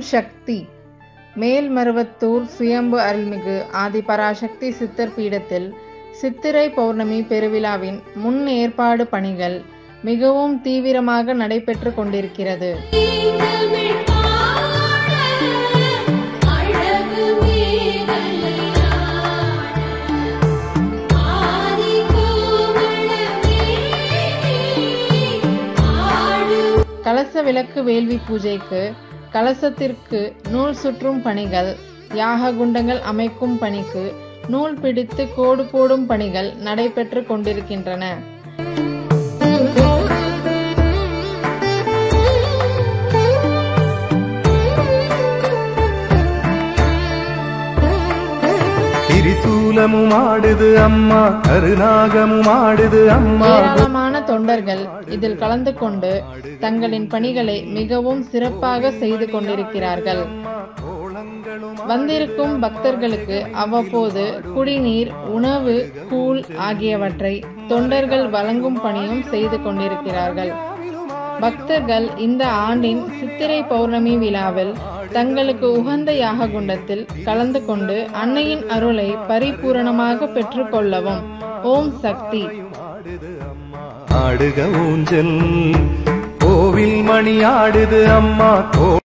சக்தி மேல்மருவத்தூர் சுயம்பு அருள்மிகு ஆதிபராசக்தி சித்தர் பீடத்தில் சித்திரை பௌர்ணமி பெருவிழாவின் முன் ஏற்பாடு பணிகள் மிகவும் தீவிரமாக நடைபெற்று கொண்டிருக்கிறது தமிழ் பாட அழகு மேகலையாட ஆதி கோவளமே ஆடு கலச விளக்கு வேள்வி பூஜைக்கு கலசத்திற்கு நூல் சுற்றும் பணிகள் யாக குண்டங்கள் அமைக்கும் பணிக்கு நூல் பிடித்து கோடு போடும் பணிகள் நடைபெற்று கொண்டிருக்கின்றன திரிசூலமும் ஆடுது அம்மா கருநாகமும் ஆடுது அம்மா ஏராளமான தொண்டர்கள் இதில் கலந்து கொண்டு தங்களின் பணிகளை மிகவும் சிறப்பாக செய்து கொண்டிருக்கிறார்கள் வந்திருக்கும் பக்தர்களுக்கு அவ்வப்போது குடிநீர் உணவு கூழ் ஆகியவற்றை தொண்டர்கள் வழங்கும் பணியும் செய்து கொண்டிருக்கிறார்கள் பக்தர்கள் இந்த ஆண்டின் சித்திரை பௌர்ணமி விழாவில் தங்களுக்கு உகந்த யாக குண்டத்தில் கலந்து கொண்டு அன்னையின் அருளை பரிபூரணமாக பெற்றுக்கொள்ளவும் ஓம் சக்தி ஆடுக ஊஞ்சல் கோவில் மணி ஆடுது அம்மா கோ